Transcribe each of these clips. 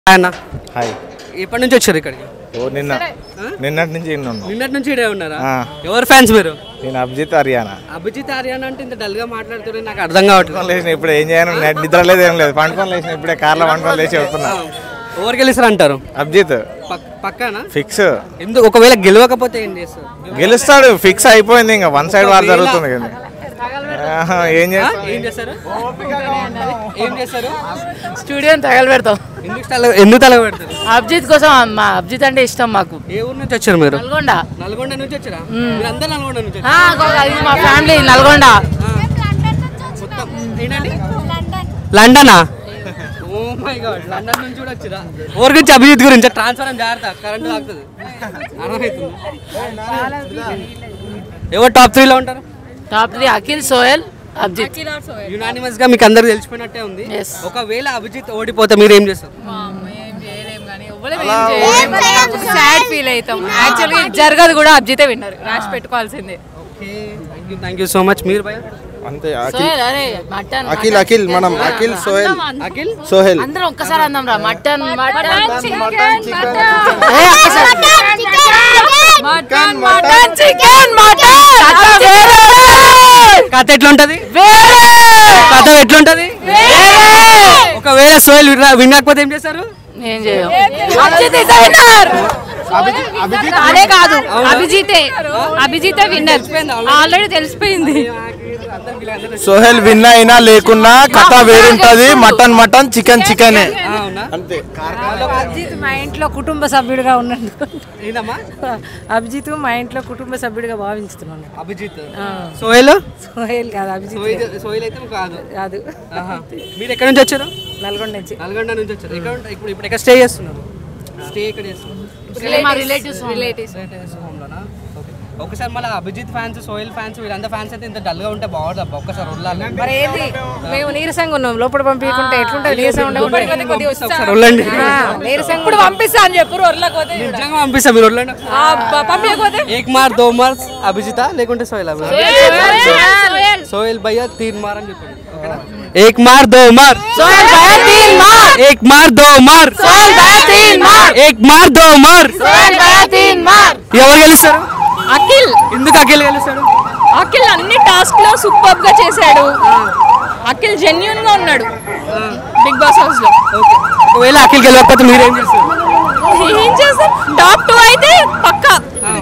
అన్న హాయ్ ఎప్పటి నుంచి వచ్చారు ఇక్కడికి ఓ నిన్న నిన్నటి నుంచి నిన్న ఉన్నాం నిన్నటి నుంచి ఇడే ఉన్నారా ఆ. ఎవరు ఫ్యాన్స్ మీరు నేను అభిజిత్ హర్యానా అభిజిత్ ఆర్యాన్ అంటే ఇంత డల్ గా మాట్లాడుతుంటే నాకు అర్థం కావట్లేదు పండుకొని లేచిన ఇప్పుడు ఏం చేయను నెట్ నిద్ర లేదు ఏం లేదు పండుకొని లేచిన ఇప్పుడే కార్లో పండుకొని లేచి వెళ్తున్నా ఎవరు గెలుస్తారు అంటారు అభిజిత్ పక్- పక్కనా ఫిక్స్ ఎందుకు ఒకవేళ గెలవకపోతే ఏం చేస్తారు గెలుస్తాడు ఫిక్స్ అయిపోయింది ఇంకా వన్ సైడ్ వార్ జరుగుతుంది కదా ఆహా, ఏం ఆ? చేస్తా ఏం చేస్తారు ఏం చేస్తారు స్టూడియోని తగలబెడతాం ఎందుకు తల ఎందుకు తల పెడతారు అభిజిత్ కోసం మా అభిజిత్ అంటే ఇష్టం మాకు ఏ ఊరు నుంచి వచ్చారు మీరు నల్గొండ నల్గొండ నుంచి వచ్చారా మీరు అందరు నల్గొండ నుంచి వచ్చారా? ఆ, గో- ఇది మా ఫ్యామిలీ నల్గొండ మొత్తం ఏంటండి లండనా ఓ మై గాడ్ లండన్ నుంచి కూడా వచ్చిరా ఊరి గురించి అభిజిత్ గురించి ట్రాన్స్ఫర్ జాగ్రత్త కరెంట్ తాకుతుంది అర్థమవుతుంది ఎవరు టాప్ త్రీలో ఉంటారు top three Akhil Sohel Abhijeet unanimous గా మీకు అందరు తెలిసిపోయినట్టే ఉంది Yes. ఒకవేళ అభిజిత్ ఓడిపోతే మీరు ఏం చేస్తారు సాడ్ ఫీల్ అవుతాం యాక్చువల్గా జరగదు కూడా అబ్జితే విన్నారు రాసి పెట్టుకోవాల్సిందే థ్యాంక్ యూ సో మచ్ మీరు భయ అంతే అఖిల్ సోయల్ అరే మటన్ అఖిల్ అఖిల్ మనం అఖిల్ సోహెల్ అఖిల్ సోహెల్ అందరం ఒక్కసారి అందాం రా mutton mutton mutton mutton chicken mutton కథ ఎట్లుంటది కథ ఎట్లుంటది ఒకవేళ సోయల్ వినకపోతే ఏం చేస్తారు ఏం చేయం అదే కాదు అభిజితే అభిజితే విన్నర్ ఆల్రెడీ తెలిసిపోయింది సోహెల్ విన్ అయినా లేకున్నా కథ వేరుంటది మటన్ మటన్ చికెన్ చికెనే అవునా అంతే అభిజిత్ మా ఇంట్లో కుటుంబ సభ్యుడిగా ఉన్నాడు ఏందమ్మా అభిజిత్ మా ఇంట్లో కుటుంబ సభ్యుడిగా భావించుతున్నాను అభిజిత్ సోయల్ సోహేల్ కాదు అభిజిత్ సోయల్ సోయల్ అయితే కాదు కాదు ఆహా. మీరు ఎక్కడి నుంచి వచ్చారు నల్గొండ నుంచి నల్గొండ నుంచి వచ్చారు ఎక్కడ ఉంటా- ఇప్పుడు ఇప్పుడు ఎక్కడ స్టే చేస్తున్నారు స్టే ఎక్కడ చేస్తున్నారు మా రిలేటివ్స్ రిలేటివ్స్ Relatives home లోనా? Okay. ఒకసారి మళ్ళీ అభిజిత్ ఫ్యాన్స్ సోయల్ ఫ్యాన్స్ వీళ్ళంతా ఫ్యాన్స్ అయితే ఇంత డల్ గా ఉంటే బాగుంది అబ్బా ఒక్కసారి వదలాలి మరి ఏంది మేము నీరసంగా ఉన్నాం లోపల పంపించకుంటే ఎట్లుంటుంది నీరసం ఉండే ఒకసారి వదలండి నీరసంగా ఇప్పుడు పంపిస్తా అని చెప్పు వరలకపోతే నిజంగా పంపిస్తా మీరు వదలండి పంపించకపోతే ఏక్ మార్ దో మార్ అభిజిత లేకుంటే సోయల్ అభి సోయల్ భయ్య తీన్ మార్ అని చెప్పండి ఓకేనా? ఏక్ మార్ దో మార్ ఏక్ మార్ దో మార్ ఏక్ మార్ దో మార్ ఎవరు గెలుస్తారు అఖిల్ ఎందుకు అఖిల్ గెలుస్తాడు అఖిల్ అన్ని టాస్క్ లో సూపర్ గా చేశాడు అఖిల్ జెన్యున్ గా ఉన్నాడు బిగ్ బాస్ హౌస్ లో ఓకే ఒకవేళ అఖిల్ గెలవకపోతే మీరేం చేస్తారు ఏం చేస్తాం టాప్ టూ అయితే పక్కా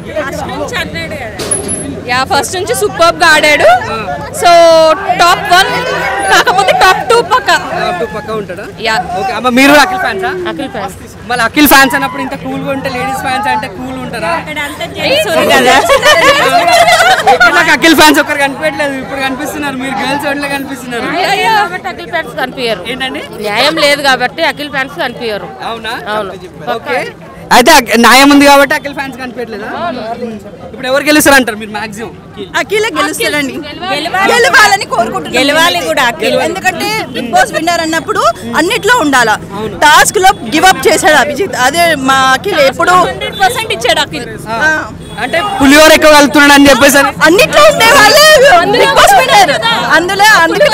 యా ఫస్ట్ నుంచి సూపర్ గా ఆడాడు సో టాప్ వన్ కాకపోతే టాప్ టూ పక్కా అప్పుడు పక్క ఉంటాడా యా ఓకే అమ్మ మీరు కూడా అఖిల్ ఫ్యాన్సా అఖిల్ ఫ్యాన్స్ మళ్ళీ అఖిల్ ఫ్యాన్స్ అన్నప్పుడు ఇంత కూల్ గా ఉంటే లేడీస్ ఫ్యాన్స్ అంటే కూల్ ఉంటారా ఎక్కడ నాకు అఖిల్ ఫ్యాన్స్ ఒక్కరు కనిపించట్లేదు ఇప్పుడు కనిపిస్తున్నారు మీరు గర్ల్స్ ఓన్లీ కనిపిస్తున్నారు కాబట్టి అఖిల్ ఫ్యాన్స్ కనిపించారు ఏంటండి న్యాయం లేదు కాబట్టి అఖిల్ ఫ్యాన్స్ కనిపించారు అవునా అవును. ఓకే అయితే అఖి- న్యాయం ఉంది కాబట్టి అఖిల్ ఫ్యాన్స్ కనిపించట్లేదా ఇప్పుడు ఎవరు గెలుస్తారు అంటారు మీరు మాక్సిమం అఖిల గెలుస్తాడండి గెలవాలని కోరుకుంటున్నాం గెలవాలి కూడా అఖిల్ ఎందుకంటే బిగ్ బాస్ విన్నర్ అన్నప్పుడు అన్నిట్లో ఉండాలా టాస్క్ లో గివ్ అప్ చేశాడు అభిజిత్ అదే మా అఖిల్ ఎప్పుడు హండ్రెడ్ పర్సెంట్ ఇచ్చాడు అఖిల్ ఆ, అంటే పులిహోర ఎక్కువ కలుపుతున్నాడు అని చెప్పేసి అని. అన్నిట్లో ఉండే వాళ్ళే బిగ్ బాస్ విన్నర్ అందులో అందుకనే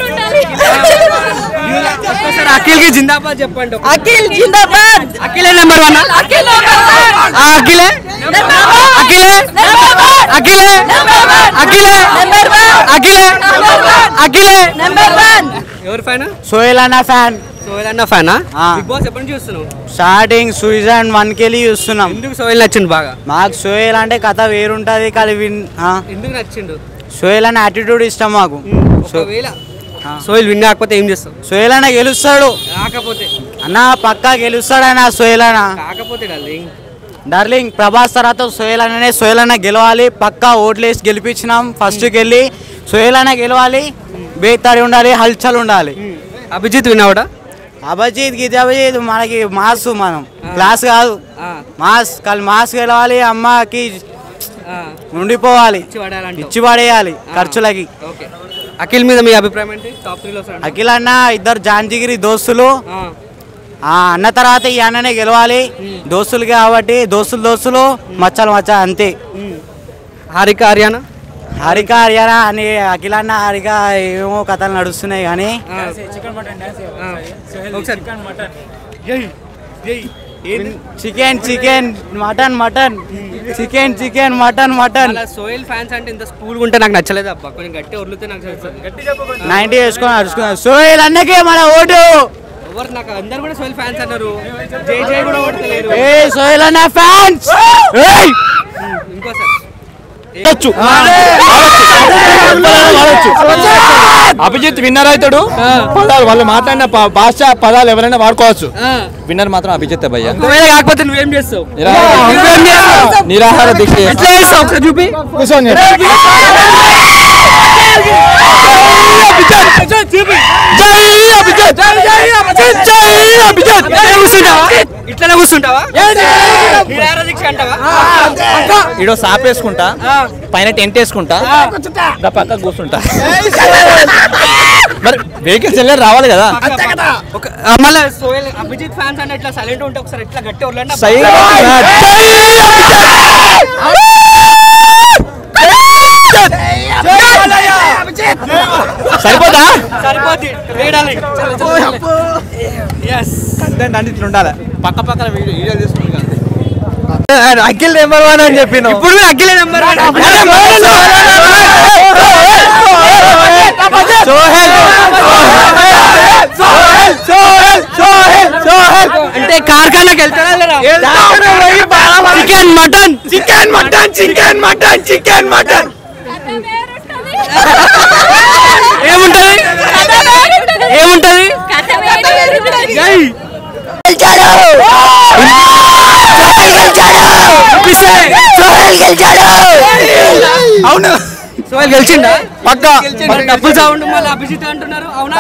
ఒక్కసారి అఖిల్ కి జిందాబాద్ చెప్పండి ఒక్క- అఖిల్ జిందాబాద్ అఖిలే నెంబర్ వన్ అఖిల్ ఆ అఖిలే అఖిలే అఖిలే అఖిలే అఖిలే అఖిలే నెంబర్ వన్ ఎవరు ఫ్యాన్ సోయల్ అన్న ఫ్యాన్ సోయల్ అన్న ఫ్యానా ఆ. బిగ్ బాస్ ఎప్పటి నుంచి చూస్తున్నావు స్టార్టింగ్ సూజన్ వన్ కెళ్ళి చూస్తున్నాం ఎందుకు సోయల్ నచ్చింది బాగా మాకు సోయల్ అంటే కథ వేరుంటది కానీ విన్ ఆ, ఎందుకు నచ్చిండు సోయల్ అన్న యాటిట్యూడ్ ఇష్టం మాకు సో- ఒకవేళ సోయల్ విన్ కాకపోతే ఏం చేస్తావు సోయల్ అన్న గెలుస్తాడు కాకపోతే అన్న పక్కా గెలుస్తాడన్న సోయల్ అన్న కాకపోతే డార్లింగ్ డార్లింగ్ ప్రభాస్ తర్వాత సోయల్ అన్ననే సోయల్ అన్న గెలవాలి పక్కా ఓట్లేసి గెలిపించినాం ఫస్ట్కి వెళ్ళి సోయల్ అన్న గెలవాలి బేతాడి ఉండాలి హల్చల్ ఉండాలి అభిజిత్ విన్నావుడా అభిజిత్ గీత అభిజిత్ మనకి మాస్ మనం క్లాస్ కాదు ఆ, మాస్ కానీ మాస్ గెలవాలి అమ్మకి ఆ, ఉండిపోవాలి ఇచ్చి పడాలంటావు. ఇచ్చి పడేయాలి ఖర్చులకి ఓకే అఖిల్ మీద మీ అభిప్రాయం ఏంటి టాప్ త్రీలో వస్తాడు అఖిల్ అన్న ఇద్దరు జాంజిగిరి దోస్తులు ఆ, ఆ అన్న తర్వాత ఈ అన్ననే గెలవాలి దోస్తులు కాబట్టి దోస్తులు దోస్తులు మచ్చలు మచ్చ అంతే ఉమ్. హారిక హర్యానా హారిక హర్యానా అని అఖిల్ అన్న హారిక ఏమో కథలు నడుస్తున్నాయి కానీ ఆ. ఆ. ఒకసారి ఏయ్, chicken chicken mutton mutton chicken chicken mutton mutton అలా సోయల్ ఫ్యాన్స్ అంటే ఇంత స్కూల్ ఉంటే నాకు నచ్చలేదు అబ్బా కొంచెం గట్టి వదిలితే నాకు తెలుస్తుంది నైన్టీ వేసుకొని అరుచుకున్నాను సోయల్ అన్నకే మన ఓటు ఎవరు నాకు అందరు కూడా సోయల్ ఫ్యాన్స్ అన్నారు జై జై కూడా ఓడతలేరు ఏ సోయల్ అన్న ఫ్యాన్స్ ఇంకోసారి అభిజిత్ విన్నర్ అవుతాడు పదాలు వాళ్ళు మాట్లాడిన ప- భాష పదాలు ఎవరైనా వాడుకోవచ్చు ఆ, విన్నర్ మాత్రం అభిజిత్ భయ్య ఒకవేళ కాకపోతే నువ్వేం చేస్తావు నిరాహార నువ్వేం చేస్తావు నిరాహార దీక్ష చేస్తా. ఎట్లా చేస్తావు ఒకసారి చూపి కూర్చొని ఇట్లనే కూర్చుంటావా ఇట్లనే కూర్చుంటావా నిరాహార దీక్ష అంటావా ఈడో సాప్ వేసుకుంటా పైన టెంట్ వేసుకుంటా దా పక్క కూర్చుంటా మరి వెహికల్స్ వెళ్ళి రావాలి కదా ఒక ఆ, మళ్ళా సోయల్ అభిజిత్ ఫ్యాన్స్ అంటే ఇట్లా సైలెంట్ ఉంటే ఒకసారి ఇట్లా గట్టి వదలండి సై సరిపోతా సరిపోద్ది వేయడానికి ఎస్ అంటే ఇట్లా ఉండాలి పక్క పక్కన వీడియో వీడియో తీసుకుంటా అఖిల్ నెంబర్ వన్ అని చెప్పిన ఇప్పుడు అఖిలే నెంబర్ అంటే కార్ఖానాకి వెళ్తారా లేదా chicken mutton chicken mutton chicken mutton chicken mutton ఏముంటది ఏముంటది జై అవును సోహెల్ గెలిచిండా పక్క మరి డబ్బులు సౌండ్ మళ్ళీ అభిజిత్ అంటున్నారు అవునా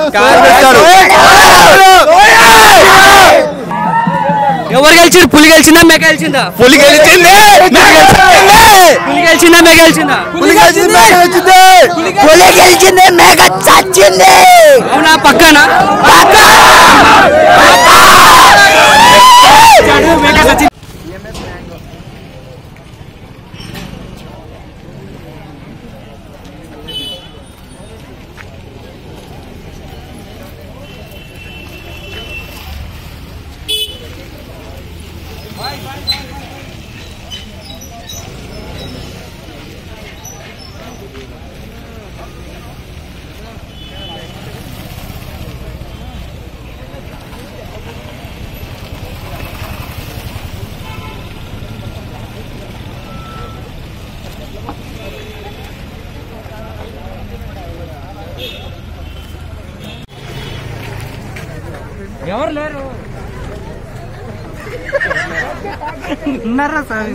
ఎవరు గెలిచారు పులి గెలిచిందా మేక గెలిచిందా పులి గెలిచింది పులి గెలిచిందా మేక గెలిచిందా పులి గెలిచింది పులి గెలిచింది మేఘ చచ్చింది అవునా పక్కనా ఎవరు లేరు ఉన్నారా సార్